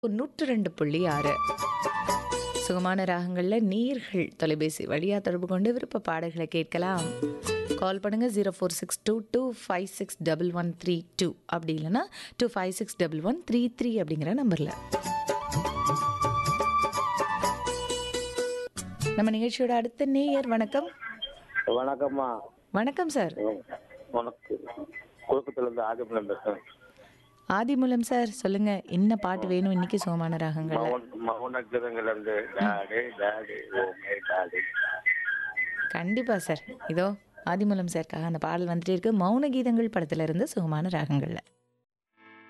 நூற்று ரெண்டு புள்ளி ஆறு சுகமான ராகங்களில் நீர்கள் தொலைபேசி வழியாக தொடர்பு கொண்டு விருப்ப பாடல்களை கேட்கலாம் கால் பண்ணுங்க zero four six two two five six double one three two அப்படி இல்லைன்னா two five six double one three three அப்படிங்கிற நம்பரில் நம்ம நிகழ்ச்சியோட அடுத்த நேயர் வணக்கம் வணக்கம்மா வணக்கம் சார் உனக்கு குழுக்கத்துல இருந்து ஆதிபுரம் பேசுறேன் ஆதிமூலம் சார் சொல்லுங்க என்ன பாட்டு வேணும் இன்னைக்கு சுகமான ராகங்கள்ல மவுன் மவுனகிரங்கல இருந்து daddy daddy oh my daddy கண்டிப்பா சார் இதோ ஆதிமூலம் சார்க்காக அந்த பாடல் வந்துட்டே இருக்கு மௌன கீதங்கள் படத்துல இருந்து சுகமான ராகங்கள்ல